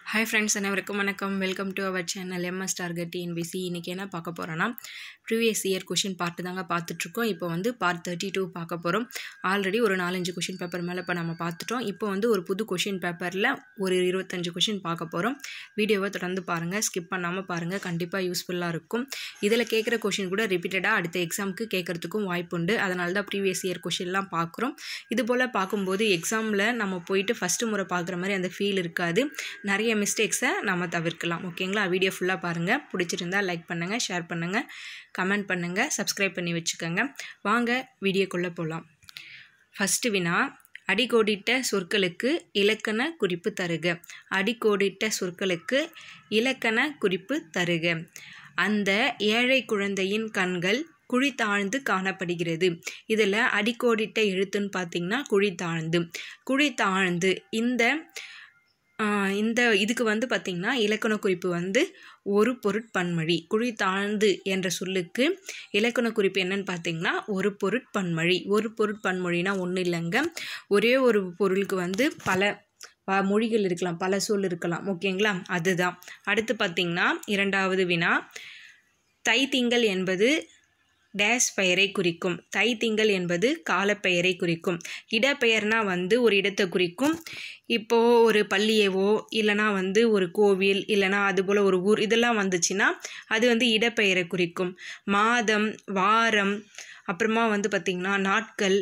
hi friends அனைவருக்கும் வணக்கம் welcome to our channel MS target TNPSC இன்றைக்கி என்ன பார்க்க போகிறோன்னா ப்ரீவியஸ் இயர் கொஷின் பார்ட்டு தாங்க பார்த்துட்ருக்கோம் இப்போ வந்து பார்ட் தேர்ட்டி டூ பார்க்க போகிறோம் ஆல்ரெடி ஒரு நாலஞ்சு கொஷின் பேப்பர் மேலே இப்போ நம்ம பார்த்துட்டோம் இப்போ வந்து ஒரு புது கொஷின் பேப்பரில் ஒரு இருபத்தஞ்சு கொஷின் பார்க்க போகிறோம் வீடியோவை தொடர்ந்து பாருங்கள் ஸ்கிப் பண்ணாமல் பாருங்கள் கண்டிப்பாக யூஸ்ஃபுல்லாக இருக்கும் இதில் கேட்குற கொஷின் கூட ரிப்பீட்டடாக அடுத்த எக்ஸாமுக்கு கேட்குறதுக்கும் வாய்ப்புண்டு அதனால தான் ப்ரீவியஸ் இயர் கொஷின்லாம் பார்க்குறோம் இது போல் பார்க்கும்போது எக்ஸாமில் நம்ம போயிட்டு ஃபஸ்ட்டு முறை பார்க்குற மாதிரி அந்த ஃபீல் இருக்காது நிறைய மிஸ்டேக்ஸை நம்ம தவிர்க்கலாம் ஓகேங்களா வீடியோ ஃபுல்லாக பாருங்கள் பிடிச்சிருந்தா லைக் பண்ணுங்கள் ஷேர் பண்ணுங்கள் கமெண்ட் பண்ணுங்கள் சப்ஸ்கிரைப் பண்ணி வச்சுக்கோங்க வாங்க வீடியோக்குள்ளே போகலாம் ஃபஸ்ட்டு வினா அடிக்கோடிட்ட சொற்களுக்கு இலக்கண குறிப்பு தருக அடிக்கோடிட்ட சொற்களுக்கு இலக்கண குறிப்பு தருக அந்த ஏழை குழந்தையின் கண்கள் குழி தாழ்ந்து காணப்படுகிறது இதில் அடிக்கோடிட்ட எழுத்துன்னு பார்த்தீங்கன்னா குழி தாழ்ந்து குழி தாழ்ந்து இந்த இந்த இதுக்கு வந்து பார்த்திங்கன்னா இலக்கண குறிப்பு வந்து ஒரு பொருட்பன்மொழி குழி தாழ்ந்து என்ற சொல்லுக்கு இலக்கண குறிப்பு என்னன்னு பார்த்தீங்கன்னா ஒரு பொருட்பன்மொழி ஒரு பொருட்பன்மொழினா ஒன்றும் இல்லைங்க ஒரே ஒரு பொருளுக்கு வந்து பல ப மொழிகள் இருக்கலாம் பல சொல் இருக்கலாம் ஓகேங்களா அதுதான் அடுத்து பார்த்திங்கன்னா இரண்டாவது வினா தைத்திங்கள் என்பது டேஸ் பெயரை குறிக்கும் தை திங்கள் என்பது காலப்பெயரை குறிக்கும் இடப்பெயர்னா வந்து ஒரு இடத்தை குறிக்கும் இப்போது ஒரு பள்ளியவோ இல்லைனா வந்து ஒரு கோவில் இல்லைனா அதுபோல் ஒரு ஊர் இதெல்லாம் வந்துச்சுன்னா அது வந்து இடப்பெயரை குறிக்கும் மாதம் வாரம் அப்புறமா வந்து பார்த்திங்கன்னா நாட்கள்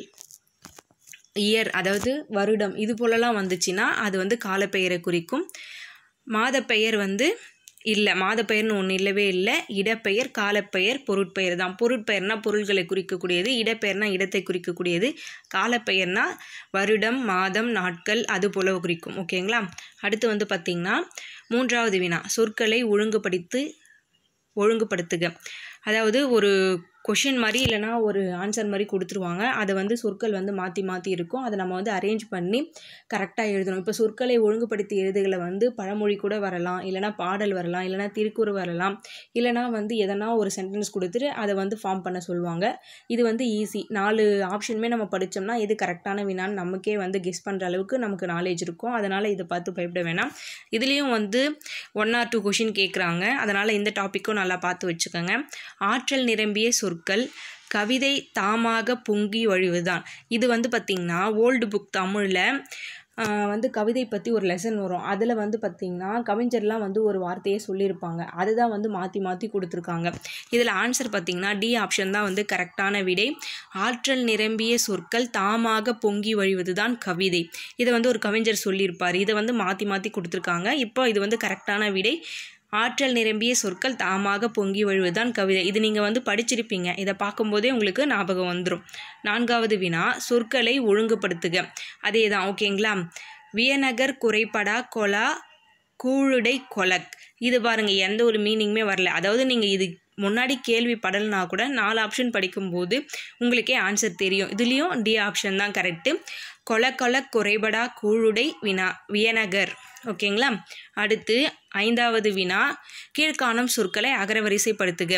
இயர் அதாவது வருடம் இது போலலாம் வந்துச்சுன்னா அது வந்து காலப்பெயரை குறிக்கும் மாதப்பெயர் வந்து இல்லை மாதப்பெயர்னு ஒன்று இல்லவே இல்லை இடப்பெயர் காலப்பெயர் பொருட்பெயர் தான் பொருட்பெயர்னா பொருள்களை குறிக்கக்கூடியது இடப்பெயர்னா இடத்தை குறிக்கக்கூடியது காலப்பெயர்னா வருடம் மாதம் நாட்கள் அது போல குறிக்கும் ஓகேங்களா அடுத்து வந்து பார்த்திங்கன்னா மூன்றாவது வினா சொற்களை ஒழுங்குபடுத்து ஒழுங்குபடுத்துக அதாவது ஒரு கொஷின் மாதிரி இல்லைனா ஒரு ஆன்சர் மாதிரி கொடுத்துருவாங்க அதை வந்து சொற்கள் வந்து மாற்றி மாற்றி இருக்கும் அதை நம்ம வந்து அரேஞ்ச் பண்ணி கரெக்டாக எழுதணும் இப்போ சொற்களை ஒழுங்குபடுத்தி எழுதுகளை வந்து பழமொழி கூட வரலாம் இல்லைனா பாடல் வரலாம் இல்லைனா திருக்குறள் வரலாம் இல்லைனா வந்து எதனா ஒரு சென்டென்ஸ் கொடுத்துட்டு அதை வந்து ஃபார்ம் பண்ண சொல்லுவாங்க இது வந்து ஈஸி நாலு ஆப்ஷனுமே நம்ம படித்தோம்னா எது கரெக்டான வினான்னு நமக்கே வந்து கெஸ் பண்ணுற அளவுக்கு நமக்கு நாலேஜ் இருக்கும் அதனால் இதை பார்த்து பயப்பட வேணாம் இதுலேயும் வந்து ஒன் ஆர் டூ கொஷின் கேட்குறாங்க அதனால் இந்த டாப்பிக்கும் நல்லா பார்த்து வச்சுக்கோங்க ஆற்றல் நிரம்பிய சொற்கள் கவிதை தாமாக பொங்கி வழிவுதான் இது வந்து பார்த்திங்கன்னா ஓல்டு புக் தமிழில் வந்து கவிதை பற்றி ஒரு லெசன் வரும் அதில் வந்து பார்த்திங்கன்னா கவிஞர்லாம் வந்து ஒரு வார்த்தையை சொல்லியிருப்பாங்க அதுதான் வந்து மாற்றி மாற்றி கொடுத்துருக்காங்க இதில் ஆன்சர் பார்த்திங்கன்னா டி ஆப்ஷன் தான் வந்து கரெக்டான விடை ஆற்றல் நிரம்பிய சொற்கள் தாமாக பொங்கி வழிவது தான் கவிதை இதை வந்து ஒரு கவிஞர் சொல்லியிருப்பார் இதை வந்து மாற்றி மாற்றி கொடுத்துருக்காங்க இப்போ இது வந்து கரெக்டான விடை ஆற்றல் நிரம்பிய சொற்கள் தாமாக பொங்கி வழுவதுதான் கவிதை இது நீங்கள் வந்து படிச்சிருப்பீங்க இதை பார்க்கும்போதே உங்களுக்கு ஞாபகம் வந்துடும் நான்காவது வினா சொற்களை ஒழுங்குபடுத்துக அதே தான் ஓகேங்களா வியநகர் குறைபடா கொலா கூழுடை கொலக் இது பாருங்கள் எந்த ஒரு மீனிங்குமே வரல அதாவது நீங்கள் இது முன்னாடி கேள்வி படல்னா கூட நாலு ஆப்ஷன் படிக்கும்போது உங்களுக்கே ஆன்சர் தெரியும் இதுலேயும் டி ஆப்ஷன் தான் கரெக்டு கொல கொல குறைபடா கூழுடை வினா வியநகர் ஓகேங்களா அடுத்து ஐந்தாவது வினா கீழ்காணும் சொற்களை அகரவரிசைப்படுத்துக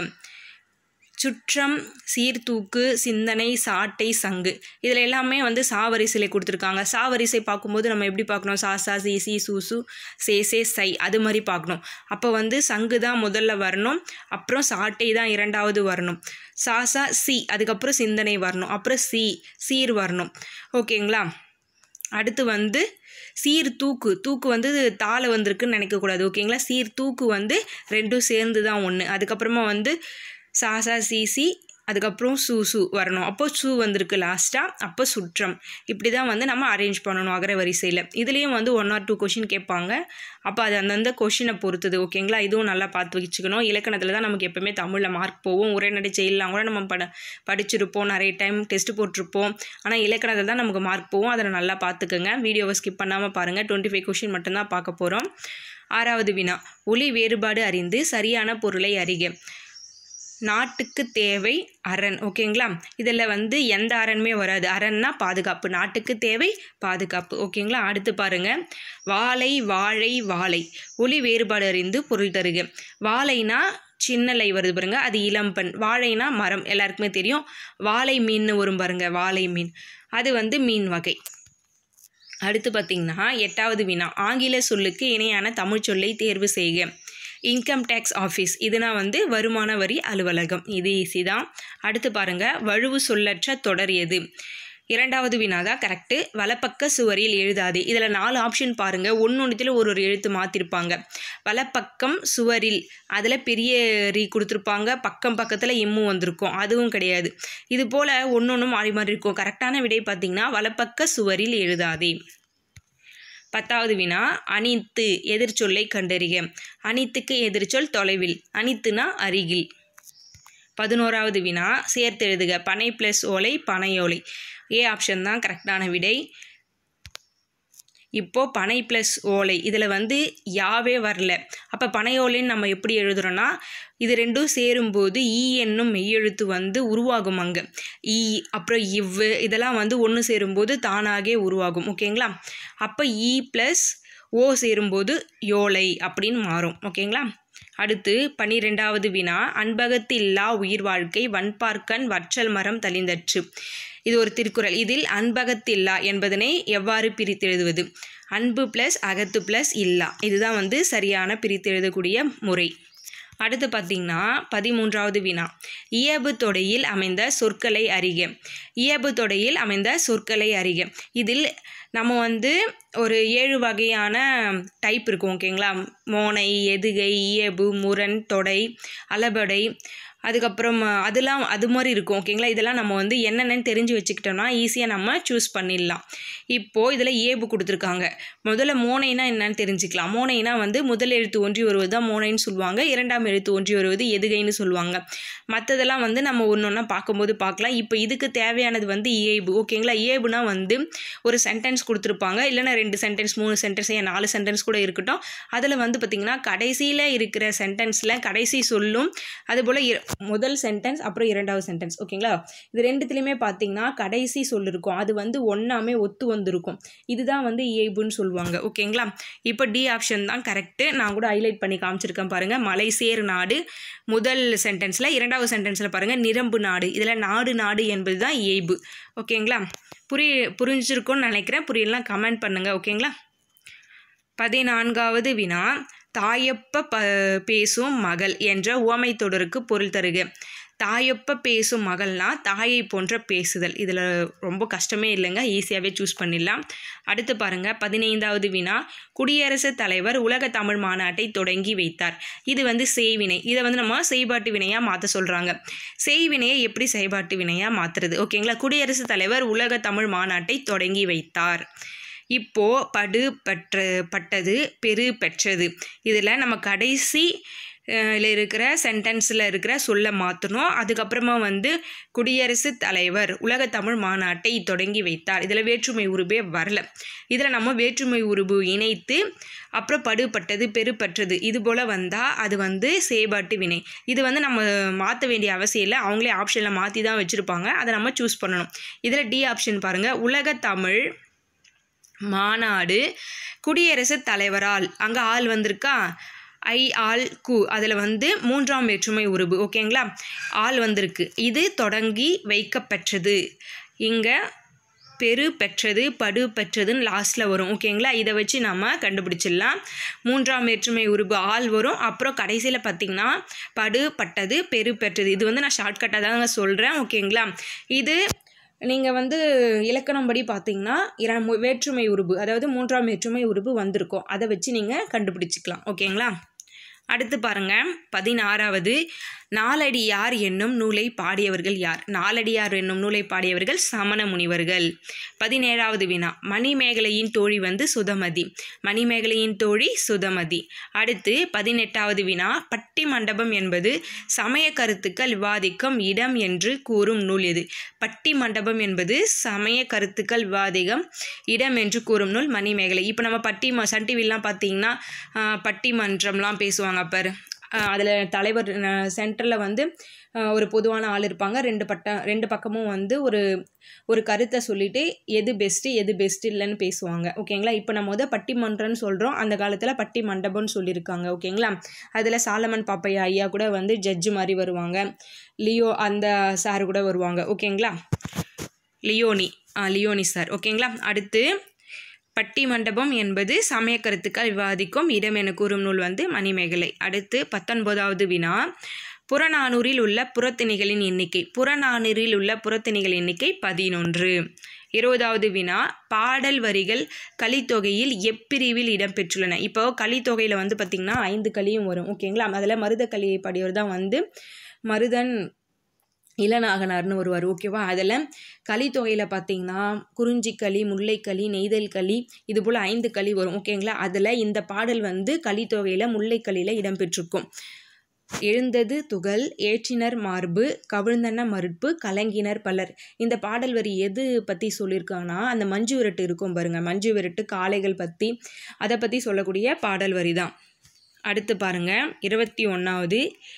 சுற்றம் சீர்தூக்கு சிந்தனை சாட்டை சங்கு இதில் எல்லாமே வந்து சாவரிசையில் கொடுத்துருக்காங்க சாவரிசை பார்க்கும்போது நம்ம எப்படி பார்க்கணும் சா சா சி சி சு சு சே சே சை அது மாதிரி பார்க்கணும் அப்போ வந்து சங்கு தான் முதல்ல வரணும் அப்புறம் சாட்டை தான் இரண்டாவது வரணும் சா சா சி அதுக்கப்புறம் சிந்தனை வரணும் அப்புறம் சி சீர் வரணும் ஓகேங்களா அடுத்து வந்து சீர் தூக்கு தூக்கு வந்து தாளை வந்திருக்குன்னு நினைக்கக்கூடாது ஓகேங்களா சீர் தூக்கு வந்து ரெண்டும் சேர்ந்து தான் ஒன்று அதுக்கப்புறமா வந்து சாசா சிசி அதுக்கப்புறம் சூ சூ வரணும் அப்போ சூ வந்திருக்கு லாஸ்ட்டாக அப்போ சுற்றம் இப்படி தான் வந்து நம்ம அரேஞ்ச் பண்ணணும் அகர வரிசையில் இதுலேயும் வந்து ஒன் ஆர் டூ கொஷின் கேட்பாங்க அப்போ அது அந்தந்த கொஷினை பொறுத்தது ஓகேங்களா இதுவும் நல்லா பார்த்து வச்சுக்கணும் இலக்கணத்தில் தான் நமக்கு எப்போவுமே தமிழில் மார்க் போகும் உரைநடை செயலாம் கூட நம்ம பட படிச்சிருப்போம் நிறைய டைம் டெஸ்ட் போட்டிருப்போம் ஆனால் இலக்கணத்தில் தான் நமக்கு மார்க் போகும் அதை நல்லா பார்த்துக்கோங்க வீடியோவை ஸ்கிப் பண்ணாமல் பாருங்கள் டுவெண்ட்டி ஃபைவ் கொஷின் மட்டும்தான் பார்க்க போகிறோம் ஆறாவது வினா ஒளி வேறுபாடு அறிந்து சரியான பொருளை அறிக நாட்டுக்கு தேவை அரண் ஓகேங்களா இதில் வந்து எந்த அரணுமே வராது அரண்னா பாதுகாப்பு நாட்டுக்கு தேவை பாதுகாப்பு ஓகேங்களா அடுத்து பாருங்கள் வாழை வாழை வாழை ஒளி வேறுபாடு அறிந்து பொருள் தருக வாழைனா சின்னலை வருது பாருங்க அது இளம்பெண் வாழைனா மரம் எல்லாருக்குமே தெரியும் வாழை மீன் வரும் பாருங்க வாழை மீன் அது வந்து மீன் வகை அடுத்து பார்த்திங்கன்னா எட்டாவது வினா ஆங்கில சொல்லுக்கு இணையான தமிழ் சொல்லை தேர்வு செய்க இன்கம் டேக்ஸ் ஆஃபீஸ் இதுனா வந்து வருமான வரி அலுவலகம் இது ஈஸி தான் அடுத்து பாருங்கள் வழுவு சொல்லற்ற தொடர் எது இரண்டாவது வினா தான் கரெக்டு வலப்பக்க சுவரில் எழுதாது இதில் நாலு ஆப்ஷன் பாருங்கள் ஒன்று ஒன்றுத்தில் ஒரு ஒரு எழுத்து மாற்றிருப்பாங்க வலப்பக்கம் சுவரில் அதில் பெரிய ரீ கொடுத்துருப்பாங்க பக்கம் பக்கத்தில் எம்மு வந்திருக்கும் அதுவும் கிடையாது இது போல் ஒன்று ஒன்றும் மாறி மாறி இருக்கும் கரெக்டான விடை பார்த்திங்கன்னா வலப்பக்க சுவரில் எழுதாதே பத்தாவது வினா அனித்து எதிர்ச்சொல்லை கண்டறிக அனித்துக்கு எதிர்ச்சொல் தொலைவில் அனித்துனா அருகில் பதினோராவது வினா சேர்த்தெழுதுக பனை ப்ளஸ் ஓலை பனையோலை ஏ ஆப்ஷன் தான் கரெக்டான விடை இப்போது பனை ப்ளஸ் ஓலை இதில் வந்து யாவே வரல அப்போ பனையோலைன்னு நம்ம எப்படி எழுதுகிறோன்னா இது ரெண்டும் சேரும்போது ஈ என்னும் மெய்யெழுத்து வந்து உருவாகும் அங்கே ஈ அப்புறம் இவ்வு இதெல்லாம் வந்து ஒன்று சேரும்போது தானாகவே உருவாகும் ஓகேங்களா அப்போ ஈ ப்ளஸ் ஓ சேரும்போது யோலை அப்படின்னு மாறும் ஓகேங்களா அடுத்து பனிரெண்டாவது வினா அன்பகத்தில்லா உயிர் வாழ்க்கை வன்பார்க்கன் வற்றல் மரம் தளிந்தற்று இது ஒரு திருக்குறள் இதில் அன்பகத்தில்லா என்பதனை எவ்வாறு பிரித்தெழுதுவது அன்பு ப்ளஸ் அகத்து ப்ளஸ் இல்லா இதுதான் வந்து சரியான பிரித்தெழுதக்கூடிய முறை அடுத்து பார்த்திங்கன்னா பதிமூன்றாவது வினா இயல்பு தொடையில் அமைந்த சொற்களை அறிக இயல்பு தொடையில் அமைந்த சொற்களை அறிக இதில் நம்ம வந்து ஒரு ஏழு வகையான டைப் இருக்கும் ஓகேங்களா மோனை எதுகை இயல்பு முரண் தொடை அளபடை அதுக்கப்புறம் அதெல்லாம் அது மாதிரி இருக்கும் ஓகேங்களா இதெல்லாம் நம்ம வந்து என்னென்னு தெரிஞ்சு வச்சுக்கிட்டோம்னா ஈஸியாக நம்ம சூஸ் பண்ணிடலாம் இப்போது இதில் ஏபு கொடுத்துருக்காங்க முதல்ல மோனைனா என்னன்னு தெரிஞ்சுக்கலாம் மோனைனா வந்து முதல் எழுத்து ஒன்றி வருவது தான் மோனைன்னு சொல்லுவாங்க இரண்டாம் எழுத்து ஒன்றி வருவது எதுகைன்னு சொல்லுவாங்க மற்றதெல்லாம் வந்து நம்ம ஒன்று ஒன்றா பார்க்கும்போது பார்க்கலாம் இப்போ இதுக்கு தேவையானது வந்து ஏபு ஓகேங்களா ஏபுனா வந்து ஒரு சென்டென்ஸ் கொடுத்துருப்பாங்க இல்லைனா ரெண்டு சென்டென்ஸ் மூணு சென்டென்ஸ் ஏன் நாலு சென்டென்ஸ் கூட இருக்கட்டும் அதில் வந்து பார்த்திங்கன்னா கடைசியில் இருக்கிற சென்டென்ஸில் கடைசி சொல்லும் அதுபோல் முதல் சென்டென்ஸ் அப்புறம் இரண்டாவது சென்டென்ஸ் ஓகேங்களா இது ரெண்டுத்துலேயுமே பார்த்தீங்கன்னா கடைசி சொல் இருக்கும் அது வந்து ஒன்றாமே ஒத்து வந்திருக்கும் இதுதான் வந்து ஏபுன்னு சொல்லுவாங்க ஓகேங்களா இப்போ டி ஆப்ஷன் தான் கரெக்டு நான் கூட ஹைலைட் பண்ணி காமிச்சிருக்கேன் பாருங்கள் மலை சேர் நாடு முதல் சென்டென்ஸில் இரண்டாவது சென்டென்ஸில் பாருங்கள் நிரம்பு நாடு இதில் நாடு நாடு என்பது தான் ஏபு ஓகேங்களா புரிய புரிஞ்சிருக்கும்னு நினைக்கிறேன் புரியலாம் கமெண்ட் பண்ணுங்கள் ஓகேங்களா பதினான்காவது வினா தாயப்ப ப பேசும் மகள் என்ற உவமை தொடருக்கு பொருள் தருக தாயப்ப பேசும் மகள்னா தாயை போன்ற பேசுதல் இதில் ரொம்ப கஷ்டமே இல்லைங்க ஈஸியாகவே சூஸ் பண்ணிடலாம் அடுத்து பாருங்கள் பதினைந்தாவது வினா குடியரசுத் தலைவர் உலக தமிழ் மாநாட்டை தொடங்கி வைத்தார் இது வந்து செய்வினை இதை வந்து நம்ம செய்பாட்டு வினையாக மாற்ற சொல்கிறாங்க செய்வினையை எப்படி செய்பாட்டு வினையாக மாற்றுறது ஓகேங்களா குடியரசுத் தலைவர் உலக தமிழ் மாநாட்டை தொடங்கி வைத்தார் இப்போ படு பற்ற பட்டது பெரு பெற்றது இதில் நம்ம கடைசி இதில் இருக்கிற சென்டென்ஸில் இருக்கிற சொல்ல மாற்றணும் அதுக்கப்புறமா வந்து குடியரசுத் தலைவர் உலக தமிழ் மாநாட்டை தொடங்கி வைத்தார் இதில் வேற்றுமை உருபே வரல இதில் நம்ம வேற்றுமை உருபு இணைத்து அப்புறம் படுபட்டது பெருப்பற்றது இது போல் வந்தால் அது வந்து செயற்பாட்டு வினை இது வந்து நம்ம மாற்ற வேண்டிய அவசியம் இல்லை அவங்களே ஆப்ஷனில் மாற்றி தான் வச்சுருப்பாங்க அதை நம்ம சூஸ் பண்ணணும் இதில் டி ஆப்ஷன் பாருங்கள் உலக தமிழ் மாநாடு குடியரசுத் தலைவரால் அங்கே ஆள் வந்திருக்கா ஐ ஆல் கு அதில் வந்து மூன்றாம் வேற்றுமை உருபு ஓகேங்களா ஆள் வந்திருக்கு இது தொடங்கி வைக்கப்பெற்றது இங்கே பெரு பெற்றது படு பெற்றதுன்னு லாஸ்ட்டில் வரும் ஓகேங்களா இதை வச்சு நம்ம கண்டுபிடிச்சிடலாம் மூன்றாம் வேற்றுமை உருபு ஆள் வரும் அப்புறம் கடைசியில் பார்த்திங்கன்னா படு பட்டது பெரு பெற்றது இது வந்து நான் ஷார்ட்கட்டாக தாங்க சொல்கிறேன் ஓகேங்களா இது நீங்கள் வந்து இலக்கணம் படி பார்த்தீங்கன்னா இர வேற்றுமை உருபு அதாவது மூன்றாம் வேற்றுமை உருபு வந்திருக்கும் அதை வச்சு நீங்கள் கண்டுபிடிச்சிக்கலாம் ஓகேங்களா அடுத்து பாருங்க பதினாறாவது நாலடியார் என்னும் நூலை பாடியவர்கள் யார் நாலடியார் என்னும் நூலை பாடியவர்கள் சமண முனிவர்கள் பதினேழாவது வினா மணிமேகலையின் தோழி வந்து சுதமதி மணிமேகலையின் தோழி சுதமதி அடுத்து பதினெட்டாவது வினா பட்டி மண்டபம் என்பது சமய கருத்துக்கள் விவாதிக்கும் இடம் என்று கூறும் நூல் எது பட்டி மண்டபம் என்பது சமய கருத்துக்கள் விவாதிகம் இடம் என்று கூறும் நூல் மணிமேகலை இப்போ நம்ம பட்டி ம சன் டிவிலாம் பார்த்தீங்கன்னா பட்டிமன்றம்லாம் பேசுவாங்க பாரு அதில் தலைவர் சென்டரில் வந்து ஒரு பொதுவான ஆள் இருப்பாங்க ரெண்டு பட்ட ரெண்டு பக்கமும் வந்து ஒரு ஒரு கருத்தை சொல்லிவிட்டு எது பெஸ்ட்டு எது பெஸ்ட் இல்லைன்னு பேசுவாங்க ஓகேங்களா இப்போ நம்ம வந்து பட்டிமன்றம்னு சொல்கிறோம் அந்த காலத்தில் பட்டி மண்டபம்னு சொல்லியிருக்காங்க ஓகேங்களா அதில் சாலமன் பாப்பையா ஐயா கூட வந்து ஜட்ஜு மாதிரி வருவாங்க லியோ அந்த சார் கூட வருவாங்க ஓகேங்களா லியோனி லியோனி சார் ஓகேங்களா அடுத்து பட்டி மண்டபம் என்பது சமய கருத்துக்கள் விவாதிக்கும் இடம் என கூறும் நூல் வந்து மணிமேகலை அடுத்து பத்தொன்பதாவது வினா புறநானூறில் உள்ள புறத்திணிகளின் எண்ணிக்கை புறநானூறில் உள்ள புறத்திணிகள் எண்ணிக்கை பதினொன்று இருபதாவது வினா பாடல் வரிகள் கலித்தொகையில் எப்பிரிவில் இடம்பெற்றுள்ளன இப்போ கலித்தொகையில் வந்து பார்த்திங்கன்னா ஐந்து கலியும் வரும் ஓகேங்களா அதில் மருத கலியை படியவர் தான் வந்து மருதன் இளநாகனார்னு வருவார் ஓகேவா அதில் கலித்தொகையில் பார்த்தீங்கன்னா குறிஞ்சிக்களி முல்லைக்களி நெய்தல் களி இது போல் ஐந்து களி வரும் ஓகேங்களா அதில் இந்த பாடல் வந்து கலித்தொகையில் முல்லைக்களியில் இடம்பெற்றிருக்கும் எழுந்தது துகள் ஏற்றினர் மார்பு கவிழ்ந்தன மறுப்பு கலங்கினர் பலர் இந்த பாடல் வரி எது பற்றி சொல்லியிருக்காங்கன்னா அந்த மஞ்சு விரட்டு இருக்கும் பாருங்க மஞ்சு விரட்டு காளைகள் பற்றி அதை பற்றி சொல்லக்கூடிய பாடல் வரி தான் அடுத்து பாருங்க இருபத்தி ஒன்றாவது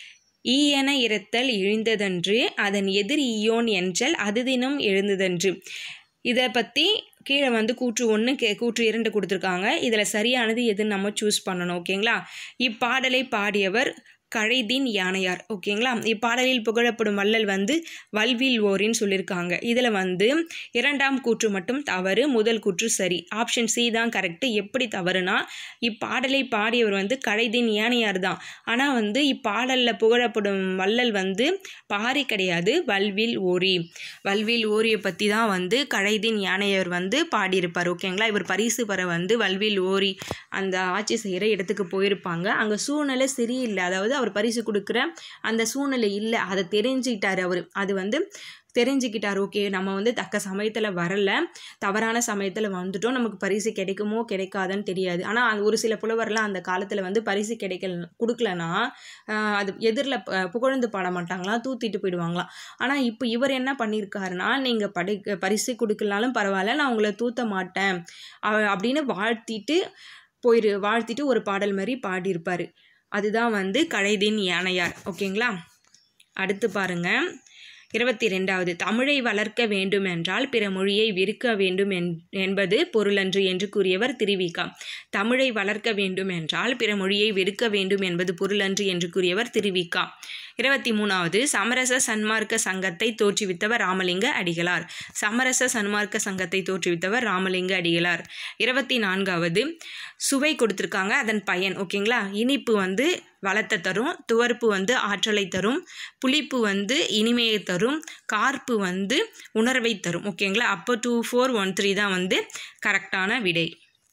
ஈயென இறத்தல் இழிந்ததன்று அதன் எதிர் ஈயோன் என்றல் அது தினம் எழுந்ததன்று இதை பற்றி கீழே வந்து கூற்று ஒன்று கே கூற்று இரண்டு கொடுத்துருக்காங்க இதில் சரியானது எதுன்னு நம்ம சூஸ் பண்ணணும் ஓகேங்களா இப்பாடலை பாடியவர் கழைதீன் யானையார் ஓகேங்களா இப்பாடலில் புகழப்படும் வள்ளல் வந்து வல்வில் ஓரின்னு சொல்லியிருக்காங்க இதில் வந்து இரண்டாம் கூற்று மட்டும் தவறு முதல் கூற்று சரி ஆப்ஷன் சி தான் கரெக்டு எப்படி தவறுனா இப்பாடலை பாடியவர் வந்து கழைதீன் யானையார் தான் ஆனால் வந்து இப்பாடலில் புகழப்படும் வள்ளல் வந்து பாரி கிடையாது வல்வில் ஓரி வல்வில் ஓரியை பற்றி தான் வந்து கழைதீன் யானையார் வந்து பாடியிருப்பார் ஓகேங்களா இவர் பரிசு பெற வந்து வல்வில் ஓரி அந்த ஆட்சி செய்கிற இடத்துக்கு போயிருப்பாங்க அங்கே சூழ்நிலை சரியில்லை அதாவது அவர் பரிசு கொடுக்குற அந்த சூழ்நிலை இல்லை அதை தெரிஞ்சுக்கிட்டார் அவர் அது வந்து தெரிஞ்சுக்கிட்டார் ஓகே நம்ம வந்து தக்க சமயத்தில் வரல தவறான சமயத்தில் வந்துட்டோம் நமக்கு பரிசு கிடைக்குமோ கிடைக்காதுன்னு தெரியாது ஆனால் அது ஒரு சில புலவர்லாம் அந்த காலத்தில் வந்து பரிசு கிடைக்கல கொடுக்கலனா அது எதிரில் புகழ்ந்து பாட மாட்டாங்களாம் தூத்திட்டு போயிடுவாங்களாம் ஆனால் இப்போ இவர் என்ன பண்ணியிருக்காருன்னா நீங்கள் படி பரிசு கொடுக்கலனாலும் பரவாயில்ல நான் உங்களை தூத்த மாட்டேன் அப்படின்னு வாழ்த்திட்டு போயிரு வாழ்த்திட்டு ஒரு பாடல் மாதிரி பாடியிருப்பார் அதுதான் வந்து கழைதின் யானையார் ஓகேங்களா அடுத்து பாருங்க இருபத்தி ரெண்டாவது தமிழை வளர்க்க வேண்டுமென்றால் பிற மொழியை விற்க வேண்டும் என்பது பொருளன்று என்று கூறியவர் திருவிகா தமிழை வளர்க்க வேண்டும் என்றால் பிற மொழியை வெறுக்க வேண்டும் என்பது பொருளன்று என்று கூறியவர் திருவிகா இருபத்தி மூணாவது சமரச சன்மார்க்க சங்கத்தை தோற்றுவித்தவர் ராமலிங்க அடிகளார் சமரச சன்மார்க்க சங்கத்தை தோற்றுவித்தவர் ராமலிங்க அடிகளார் இருபத்தி நான்காவது சுவை கொடுத்துருக்காங்க அதன் பயன் ஓகேங்களா இனிப்பு வந்து வளத்தை தரும் துவர்ப்பு வந்து ஆற்றலை தரும் புளிப்பு வந்து இனிமையை தரும் கார்ப்பு வந்து உணர்வை தரும் ஓகேங்களா அப்போ டூ ஃபோர் ஒன் த்ரீ தான் வந்து கரெக்டான விடை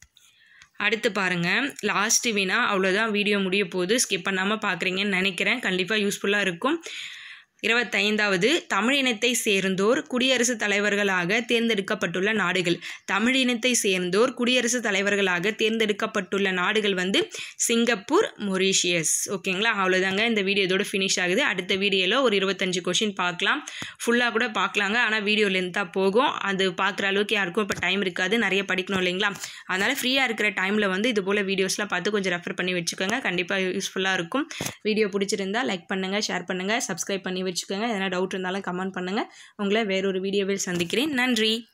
அடுத்து பாருங்கள் லாஸ்ட்டு வினா அவ்வளோதான் வீடியோ முடிய போகுது ஸ்கிப் பண்ணாமல் பார்க்குறீங்கன்னு நினைக்கிறேன் கண்டிப்பாக யூஸ்ஃபுல்லாக இருக்கும் இருபத்தைந்தாவது தமிழினத்தை சேர்ந்தோர் குடியரசுத் தலைவர்களாக தேர்ந்தெடுக்கப்பட்டுள்ள நாடுகள் தமிழினத்தை சேர்ந்தோர் குடியரசுத் தலைவர்களாக தேர்ந்தெடுக்கப்பட்டுள்ள நாடுகள் வந்து சிங்கப்பூர் மொரீஷியஸ் ஓகேங்களா அவ்வளோதாங்க இந்த வீடியோ இதோட ஃபினிஷ் ஆகுது அடுத்த வீடியோவில் ஒரு இருபத்தஞ்சு கொஷின் பார்க்கலாம் ஃபுல்லாக கூட பார்க்கலாங்க ஆனால் வீடியோ லென்த்தாக போகும் அது பார்க்குற அளவுக்கு யாருக்கும் இப்போ டைம் இருக்காது நிறைய படிக்கணும் இல்லைங்களா அதனால் ஃப்ரீயாக இருக்கிற டைமில் வந்து இது போல் வீடியோஸ்லாம் பார்த்து கொஞ்சம் ரெஃபர் பண்ணி வச்சுக்கோங்க கண்டிப்பாக யூஸ்ஃபுல்லாக இருக்கும் வீடியோ பிடிச்சிருந்தா லைக் பண்ணுங்கள் ஷேர் பண்ணுங்கள் சப்ஸ்கிரைப் பண்ணி வச்சுக்கோங்க எதனா டவுட் இருந்தாலும் கமெண்ட் பண்ணுங்கள் உங்களை வேறொரு வீடியோவில் சந்திக்கிறேன் நன்றி